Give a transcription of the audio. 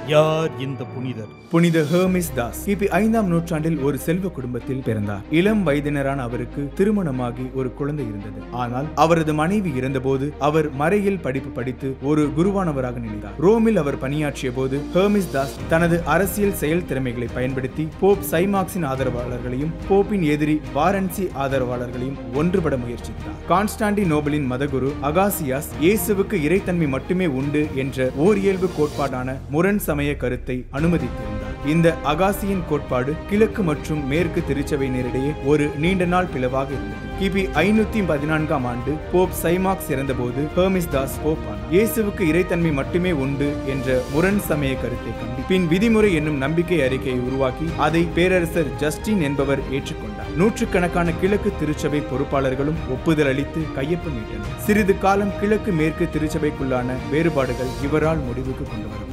யார் இந்த புனிதர் புனித ஹெர்மிஸ் தாஸ் கிபி ஐந்தாம் நூற்றாண்டில் ஒரு செல்வ குடும்பத்தில் பிறந்தார் இளம் வயதினரான அவருக்கு திருமணமாகி ஒரு குழந்தை இருந்தது ஆனால் அவரது மனைவி இறந்தபோது அவர் மறையில் படிப்பு படித்து ஒரு குருவானவராக நினைத்தார் ரோமில் அவர் பணியாற்றிய போது ஹெர்மிஸ் தாஸ் தனது அரசியல் செயல் திறமைகளை பயன்படுத்தி போப் சைமாக்ஸின் ஆதரவாளர்களையும் போப்பின் எதிரி வாரன்சி ஆதரவாளர்களையும் ஒன்றுபட முயற்சித்தார் கான்ஸ்டாண்டி நோபலின் மதகுரு அகாசியாஸ் இயேசுவுக்கு இறைத்தன்மை மட்டுமே உண்டு என்ற ஓரியல்பு கோட்பாடான முரண் சமய கருத்தை அனுமதித்திருந்தார் இந்த அகாசியின் கோட்பாடு கிழக்கு மற்றும் மேற்கு திருச்சபையினரிடையே ஒரு நீண்ட நாள் பிளவாக இருந்தது கிபி ஐநூத்தி பதினான்காம் ஆண்டு போப் சைமாக்ஸ் இறந்தபோது ஹெர்மிஸ் தாஸ் போப் ஆனார். இயேசுவுக்கு இறைத்தன்மை மட்டுமே உண்டு என்ற முரண் சமய கருத்தை கண்டு பின் விதிமுறை என்னும் நம்பிக்கை அறிக்கையை உருவாக்கி அதை பேரரசர் ஜஸ்டின் என்பவர் ஏற்றுக்கொண்டார் நூற்றுக்கணக்கான கிழக்கு திருச்சபை பொறுப்பாளர்களும் ஒப்புதல் அளித்து கையொப்பமிட்டனர் சிறிது காலம் கிழக்கு மேற்கு திருச்சபைக்குள்ளான வேறுபாடுகள் இவரால் முடிவுக்கு கொண்டு வரப்பட்டன